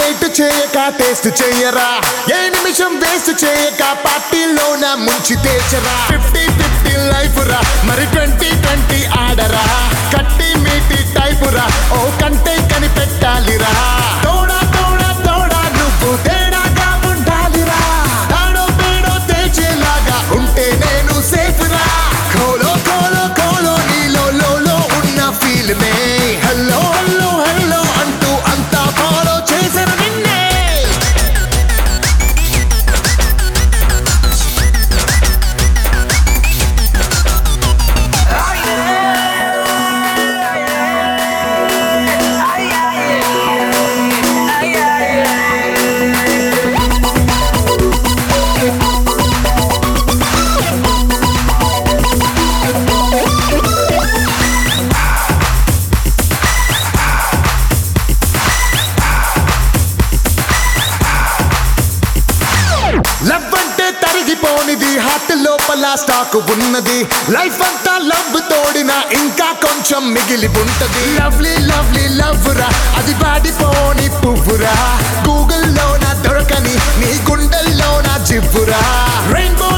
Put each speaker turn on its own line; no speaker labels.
wait చేయక taste చేయరా ఏ నిమిషం వేస్ట్ చేయక పార్టీలోన ముంచి తేచరా ఫిఫ్టీ ఫిఫ్టీ లైఫ్ రా మరి ట్వంటీ ట్వంటీ ఆడరా కట్టి మీటి టైపు రా ఓ కంటే కనిపెట్టాలిరా తోడా తోడా తోడా నువ్వు తేడాగా ఉండాలిరా తాడో పేడో తేచేలాగా ఉంటే నేను సేఫ్ రా కోలో కోలో కోలో నీలో లోలో ఉన్న ఫీల్ నే హలో హలో హలో అంటూ అంతా ఫాలో చేసిన నిన్నే లవ్ అంటే తరిగిపోనిది హార్ట్ లోపల స్టాక్ ఉన్నది లైఫ్ అంతా లవ్ తోడిన ఇంకా కొంచెం మిగిలి ఉంటది లవ్లీ లవ్లీ లవ్ రా అది వాడిపోని పువ్వురా గూగుల్లో నా దొరకని నీ గుండెల్లో నా జివ్వురా రెయిన్బో